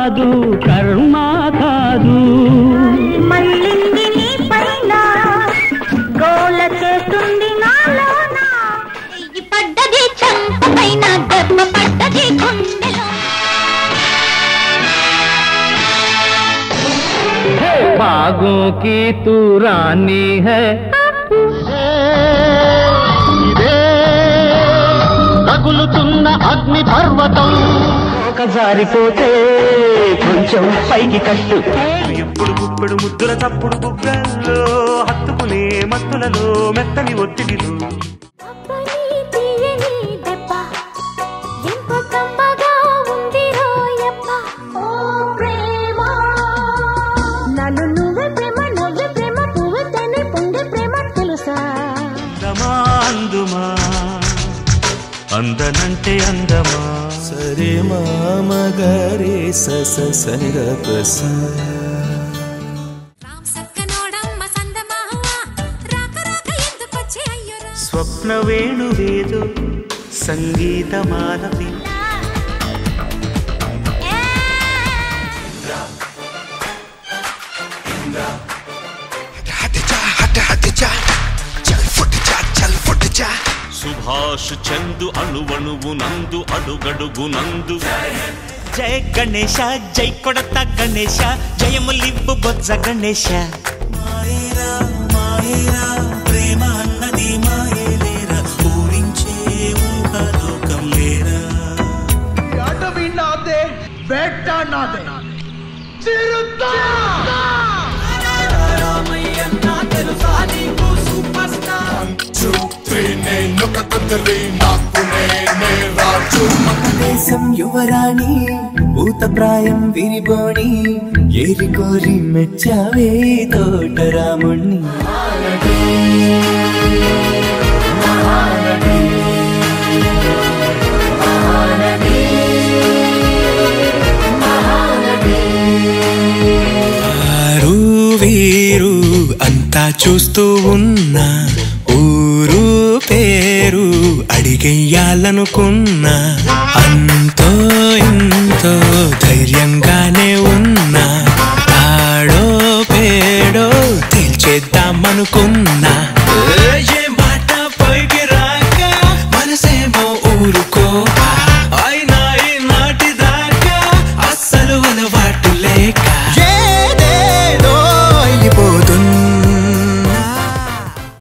కాదు కర్మ కాదు మళ్ళింది నీ పైన గోల చేస్తుంది నాలోన చెయ్యి పడ్డది చంప పైన దెబ్బ పడ్డది గుండెలో బాగోं की तू रानी है ఇదే తగులుతున్న అగ్ని పర్వతం ఒక జారిపోతే కొంచెం పైకి కట్టు ఎప్పుడు గుప్పెడు ముద్దుల తప్పుడు బుగ్గల్లో హత్తుకునే మత్తులలో మెత్తని ఒత్తిడిలో అప్పని తీయని దెబ్బ ఎంత కమ్మగా ఉంది రోయప్ప ఓ ప్రేమ నన్ను నువ్వే ప్రేమ నవ్వే ప్రేమ పువ్వు తేనె పొంగే ప్రేమ తెలుసా అందమా అందుమా అందనంటే అందమా సరే మామగరే సస సనిగ పస రామ్ సక్కనోడమ్మ సందమామ రాక రాక ఎందుకొచ్చి అయ్యో స్వప్న వేణువేదో సంగీతమాలపి సుభాష్ చందు అణువణువు నందు అడుగడుగు నందు జయ గణేశ జై కొడత గణేశ జయములింపు బొజ్జ గణేశ ప్రేమ అన్నది మాయేలేరా పూరించే ఊహలోకం లేరా అటవీ నాదే వేట నాదే చిరుతా దేశం యువరాణి భూత ప్రాయం విరిబోణి ఏరి కోరి మెచ్చావే తోటరాముణ్ణి వారు వీరు అంతా చూస్తూ ఉన్నా ఊరు పేరు అడిగెయ్యాలనుకున్నా అంతో ఇంతో ధైర్యంగానే ఉన్నా